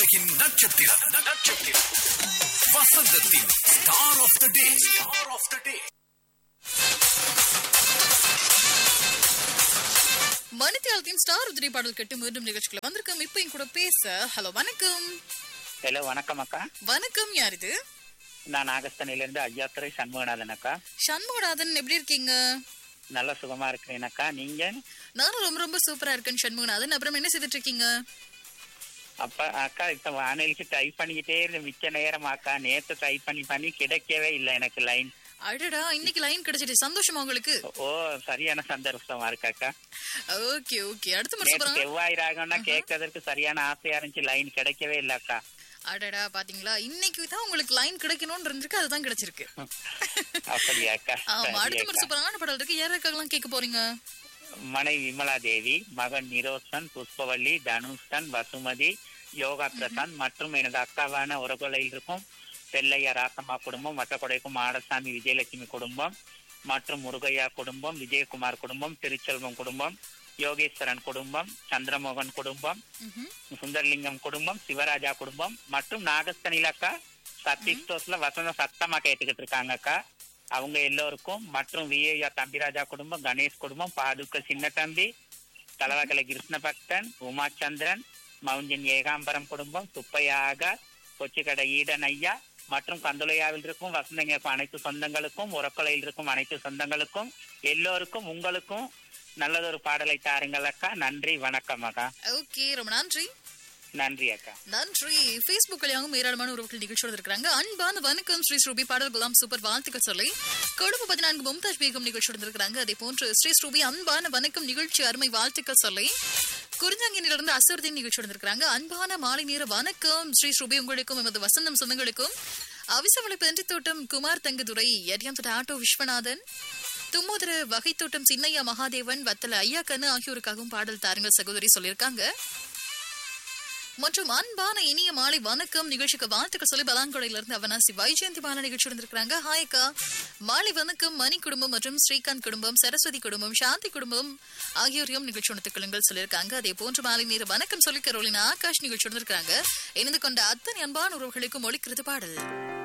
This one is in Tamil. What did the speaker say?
உலகின் நட்சத்திரம் நட்சத்திரம் வசந்தத்தின் star of the day star of the day மணித்தியாலத்தின் ஸ்டார் உதிரி பாடல் கட்டு மீண்டும் நிகழ்ச்சிக்குள்ள வந்திருக்கோம் இப்ப என் கூட பேச ஹலோ வணக்கம் ஹலோ வணக்கம் அக்கா வணக்கம் யார் இது நான் நாகஸ்தானில இருந்து ஐயாத்துறை சண்முகநாதன் அக்கா சண்முகநாதன் எப்படி இருக்கீங்க நல்ல சுகமா இருக்கிறேன் அக்கா நீங்க நானும் ரொம்ப ரொம்ப சூப்பரா இருக்கேன் சண்முகநாதன் அப்புறம் என்ன செய்துட்டு இருக்கீங்க அப்ப அக்கா இப்ப வானொலிக்கு டைப் பண்ணிக்கிட்டே இருந்த மிச்ச நேரம் அக்கா நேத்து டைப் பண்ணி பண்ணி கிடைக்கவே இல்லை எனக்கு லைன் அடடா இன்னைக்கு லைன் கிடைச்சிட்டு சந்தோஷமா உங்களுக்கு ஓ சரியான சந்தர்ப்பமா இருக்கு அக்கா ஓகே ஓகே அடுத்த முறை நேற்று சூப்பரா செவ்வாய் ராகம்னா கேட்கறதுக்கு சரியான ஆசையா இருந்துச்சு லைன் கிடைக்கவே இல்லை அக்கா அடடா பாத்தீங்களா இன்னைக்கு தான் உங்களுக்கு லைன் கிடைக்கணும்னு இருந்திருக்கு அதுதான் கிடைச்சிருக்கு அப்படியா அக்கா ஆமா சரி அடுத்த முறை அக்கா. சூப்பரான பாடல் இருக்கு யாருக்கெல்லாம் கேட்க போறீங்க மனைவி விமலா தேவி மகன் நிரோசன் புஷ்பவல்லி தனுஷ்டன் வசுமதி யோகா பிரசாந்த் மற்றும் எனது அக்காவான உறவுகளில் இருக்கும் செல்லையா ராசம்மா குடும்பம் வட்டக்கொடைக்கும் ஆடசாமி விஜயலட்சுமி குடும்பம் மற்றும் முருகையா குடும்பம் விஜயகுமார் குடும்பம் திருச்செல்வம் குடும்பம் யோகேஸ்வரன் குடும்பம் சந்திரமோகன் குடும்பம் ம்ஹும். சுந்தர்லிங்கம் குடும்பம் சிவராஜா குடும்பம் மற்றும் நாகஸ்தனில அக்கா சத்தீஸ்டோஸ்ல வசந்த சத்தமா கேட்டுக்கிட்டு இருக்காங்க அக்கா அவங்க எல்லோருக்கும் மற்றும் விஏஆ தம்பிராஜா குடும்பம் கணேஷ் குடும்பம் பாதுக்க சின்ன தம்பி தலவாக்கலை கிருஷ்ண பக்தன் உமாச்சந்திரன் மவுஞ்சன் ஏகாம்பரம் குடும்பம் சுப்பையாக கொச்சிக்கடை ஈடன் ஐயா மற்றும் கந்துளையாவில் இருக்கும் வசந்தங்க அனைத்து சொந்தங்களுக்கும் உரக்கொலையில் இருக்கும் அனைத்து சொந்தங்களுக்கும் எல்லோருக்கும் உங்களுக்கும் நல்லதொரு பாடலை தாருங்கள் அக்கா நன்றி வணக்கம் அக்கா ஓகே ரொம்ப நன்றி நன்றி அக்கா நன்றி Facebook வழியாகவும் ஏராளமான உறவுகள் நிகழ்ச்சியோடு இருக்கிறாங்க அன்பான வணக்கம் ஸ்ரீ ஸ்ரூபி பாடல்களாம் சூப்பர் வாழ்த்துக்கள் சொல்லி கொழும்பு பதினான்கு மும்தாஜ் பேகம் நிகழ்ச்சியோடு இருக்கிறாங்க அதே போன்று ஸ்ரீ ஸ்ரூபி அன்பான வணக்கம் நிகழ்ச்சி அருமை வாழ்த்துக்கள் சொல்லி குறிஞ்சாங்கினிலிருந்து அசருதீன் நிகழ்ச்சியோடு இருக்கிறாங்க அன்பான மாலை நேர வணக்கம் ஸ்ரீ ஸ்ரூபி உங்களுக்கும் எமது வசந்தம் சொந்தங்களுக்கும் அவிசமலை பென்றி தோட்டம் குமார் தங்கதுரை எரியாந்தோட்ட ஆட்டோ விஸ்வநாதன் தும்மோதர வகை தோட்டம் சின்னையா மகாதேவன் வத்தல ஐயா கண்ணு ஆகியோருக்காகவும் பாடல் தாருங்கள் சகோதரி சொல்லியிருக்காங்க மற்றும் அன்பான இனிய மாலை வணக்கம் நிகழ்ச்சிக்கு வாழ்த்துக்கள் சொல்லி பலாங்கொடையில இருந்து அவனாசி வைஜெயந்தி பால நிகழ்ச்சி இருந்திருக்காங்க ஹாய்க்கா மாலை வணக்கம் மணி குடும்பம் மற்றும் ஸ்ரீகாந்த் குடும்பம் சரஸ்வதி குடும்பம் சாந்தி குடும்பம் ஆகியோரையும் நிகழ்ச்சி உணர்த்துக்களுங்கள் சொல்லியிருக்காங்க அதே போன்று மாலை நேர வணக்கம் சொல்லி கரோலினா ஆகாஷ் நிகழ்ச்சி இருந்திருக்காங்க இணைந்து கொண்ட அத்தனை அன்பான உறவுகளுக்கும் ஒழிக்கிறது பாடல்